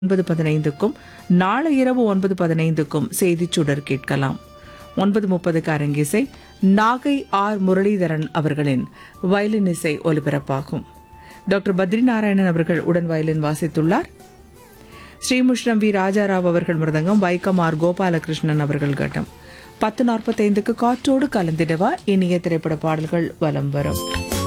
ஒன்பது பதினைந்துக்கும் நாளை இரவு ஒன்பது பதினைந்துக்கும் செய்திச் சுடர் கேட்கலாம் ஒன்பது முப்பதுக்கு அரங்கிசை நாகை ஆர் முரளிதரன் அவர்களின் வயலின் இசை ஒலிபரப்பாகும் டாக்டர் பத்ரிநாராயணன் அவர்கள் உடன் வயலின் வாசித்துள்ளார் ஸ்ரீமுஷ்ணம் வி ராஜாராவ் அவர்கள் மிருதங்கம் வைக்கம் ஆர் கோபாலகிருஷ்ணன் அவர்கள் கட்டம் பத்து நாற்பத்தைந்துக்கு காற்றோடு கலந்திடவா இனிய திரைப்பட பாடல்கள் வலம் வரும்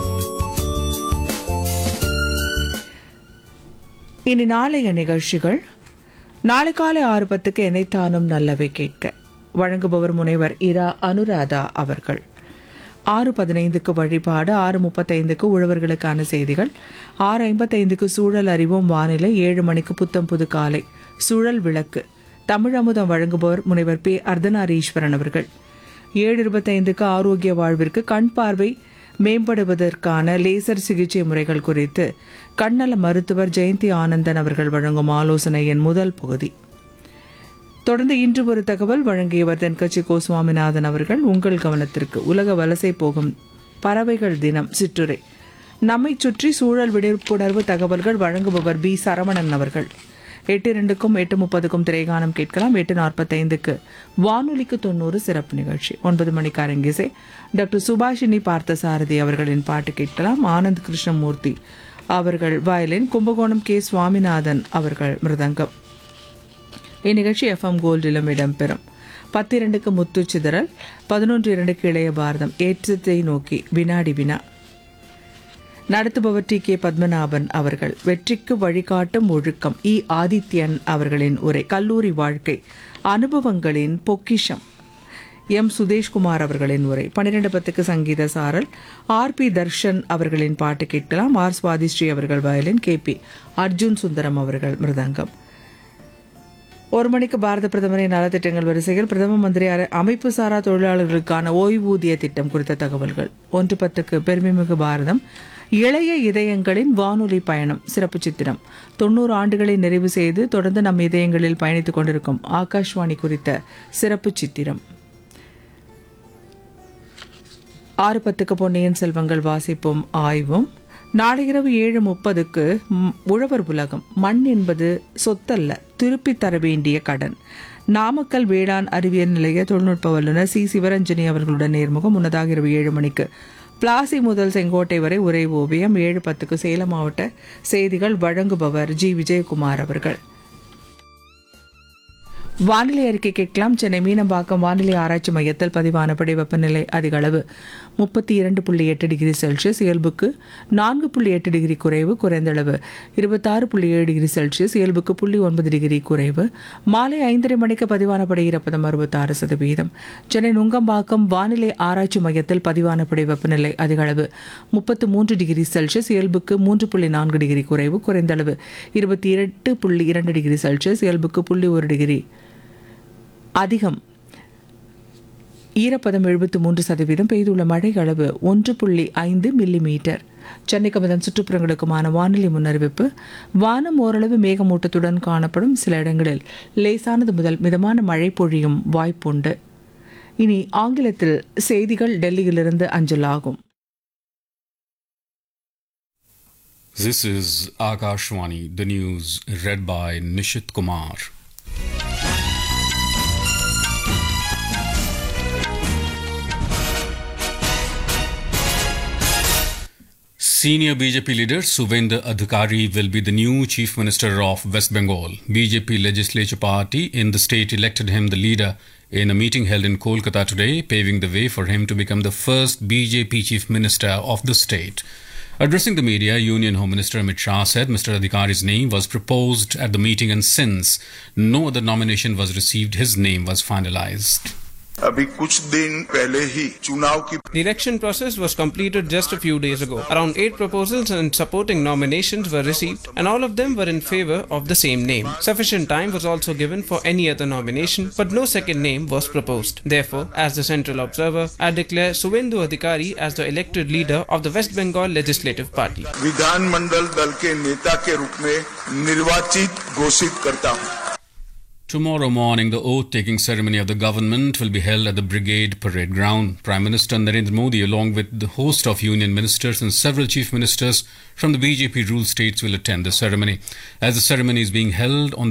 இனி நாளைய நிகழ்ச்சிகள் நாளை காலை ஆறு பத்துக்கு எனைத்தானும் நல்லவை கேட்க வழங்குபவர் முனைவர் இரா அனுராதா அவர்கள் ஆறு பதினைந்துக்கு வழிபாடு ஆறு முப்பத்தைந்துக்கு உழவர்களுக்கான செய்திகள் ஆறு ஐம்பத்தைந்துக்கு சூழல் அறிவும் வானிலை ஏழு மணிக்கு புத்தம் புது காலை சூழல் விளக்கு தமிழ் அமுதம் வழங்குபவர் முனைவர் பி அர்த்தநாரீஸ்வரன் அவர்கள் ஏழு இருபத்தைந்துக்கு ஆரோக்கிய வாழ்விற்கு கண் பார்வை மேம்படுவதற்கான லேசர் சிகிச்சை முறைகள் குறித்து கண்ணல மருத்துவர் ஜெயந்தி ஆனந்தன் அவர்கள் வழங்கும் ஆலோசனையின் முதல் பகுதி தொடர்ந்து இன்று ஒரு தகவல் வழங்கியவர் தென்கட்சி கோ சுவாமிநாதன் அவர்கள் உங்கள் கவனத்திற்கு உலக வலசை போகும் பறவைகள் தினம் சிற்றுரை நம்மை சுற்றி சூழல் விழிப்புணர்வு தகவல்கள் வழங்குபவர் பி சரவணன் அவர்கள் எட்டு இரண்டுக்கும் எட்டு முப்பதுக்கும் திரைகானம் கேட்கலாம் எட்டு நாற்பத்தைந்துக்கு வானொலிக்கு தொண்ணூறு சிறப்பு நிகழ்ச்சி ஒன்பது மணிக்கு அரங்கிசை டாக்டர் சுபாஷினி பார்த்தசாரதி அவர்களின் பாட்டு கேட்கலாம் ஆனந்த் கிருஷ்ணமூர்த்தி அவர்கள் வயலின் கும்பகோணம் கே சுவாமிநாதன் அவர்கள் மிருதங்கம் இந்நிகழ்ச்சி எஃப்எம் கோல்டிலும் இடம்பெறும் பத்து இரண்டுக்கு முத்து சிதறல் பதினொன்று இரண்டுக்கு இளைய பாரதம் ஏற்றத்தை நோக்கி வினாடி வினா நடத்துபவர் டி கே பத்மநாபன் அவர்கள் வெற்றிக்கு வழிகாட்டும் ஒழுக்கம் இ ஆதித்யன் அவர்களின் உரை கல்லூரி வாழ்க்கை அனுபவங்களின் பொக்கிஷம் எம் சுதேஷ்குமார் அவர்களின் உரை பன்னிரெண்டு பத்துக்கு சங்கீத சாரல் ஆர் பி தர்ஷன் அவர்களின் பாட்டு கேட்கலாம் ஆர் சுவாதிஸ்ரீ அவர்கள் violin K P Arjun Sundaram அவர்கள் மிருதங்கம் ஒரு மணிக்கு பாரத பிரதமரின் நலத்திட்டங்கள் வரிசையில் பிரதம மந்திரி அர- அமைப்பு சாரா தொழிலாளர்களுக்கான ஓய்வூதிய திட்டம் குறித்த தகவல்கள் ஒன்று பத்துக்கு பெருமைமிகு பாரதம் இளைய இதயங்களின் வானொலி பயணம் சிறப்பு சித்திரம் தொண்ணூறு ஆண்டுகளை நிறைவு செய்து தொடர்ந்து நம் இதயங்களில் பயணித்துக் கொண்டிருக்கும் ஆகாஷ்வாணி குறித்த சிறப்பு சித்திரம் ஆறு பத்துக்கு பொன்னியின் செல்வங்கள் வாசிப்பும் ஆய்வும் நாளை இரவு ஏழு முப்பதுக்கு ம், உழவர் உலகம் மண் என்பது சொத்தல்ல திருப்பித் தர வேண்டிய கடன் நாமக்கல் வேளாண் அறிவியல் நிலைய தொழில்நுட்ப வல்லுநர் சி சிவரஞ்சனி அவர்களுடன் நேர்முகம் முன்னதாக இரவு ஏழு மணிக்கு பிளாசி முதல் செங்கோட்டை வரை உரை ஓவியம் ஏழு பத்துக்கு சேலம் மாவட்ட செய்திகள் வழங்குபவர் ஜி விஜயகுமார் அவர்கள் வானிலை அறிக்கை கேட்கலாம் சென்னை மீனம்பாக்கம் வானிலை ஆராய்ச்சி மையத்தில் பதிவானபடி வெப்பநிலை அதிக அளவு முப்பத்தி இரண்டு புள்ளி எட்டு டிகிரி செல்சியஸ் இயல்புக்கு நான்கு புள்ளி எட்டு டிகிரி குறைவு குறைந்த அளவு இருபத்தாறு புள்ளி ஏழு டிகிரி செல்சியஸ் இயல்புக்கு புள்ளி ஒன்பது டிகிரி குறைவு மாலை ஐந்தரை மணிக்கு பதிவானபடி ஈரப்பதம் அறுபத்தாறு சதவீதம் சென்னை நுங்கம்பாக்கம் வானிலை ஆராய்ச்சி மையத்தில் பதிவானபடி வெப்பநிலை அதிக அளவு முப்பத்து மூன்று டிகிரி செல்சியஸ் இயல்புக்கு மூன்று புள்ளி நான்கு டிகிரி குறைவு குறைந்த அளவு இருபத்தி எட்டு புள்ளி இரண்டு டிகிரி செல்சியஸ் இயல்புக்கு புள்ளி ஒரு டிகிரி அதிகம் ஈரப்பதம் எழுபத்து மூன்று சதவீதம் பெய்துள்ள மழை அளவு ஒன்று புள்ளி ஐந்து மில்லி மீட்டர் சென்னைக்கு அதன் சுற்றுப்புறங்களுக்குமான வானிலை முன்னறிவிப்பு வானம் ஓரளவு மேகமூட்டத்துடன் காணப்படும் சில இடங்களில் லேசானது முதல் மிதமான மழை பொழியும் வாய்ப்புண்டு இனி ஆங்கிலத்தில் செய்திகள் டெல்லியிலிருந்து அஞ்சலாகும் This is Akashwani, the news read by Nishit Kumar. Senior BJP leader Suvendra Adhikari will be the new chief minister of West Bengal. BJP legislature party in the state elected him the leader in a meeting held in Kolkata today, paving the way for him to become the first BJP chief minister of the state. Addressing the media, Union Home Minister Amit Shah said Mr. Adhikari's name was proposed at the meeting and since no other nomination was received, his name was finalized. अभी कुछ दिन पहले ही चुनाव की The election process was completed just a few days ago. Around eight proposals and supporting nominations were received, and all of them were in favor of the same name. Sufficient time was also given for any other nomination, but no second name was proposed. Therefore, as the central observer, I declare Suvendu Adhikari as the elected leader of the West Bengal Legislative Party. विधानमंडल दल के नेता के रूप में निर्वाचित घोषित करता हूँ Tomorrow morning, the oath taking ceremony of the government will be held at the Brigade Parade Ground. Prime Minister Narendra Modi, along with the host of union ministers and several chief ministers from the BJP ruled states, will attend the ceremony. As the ceremony is being held on the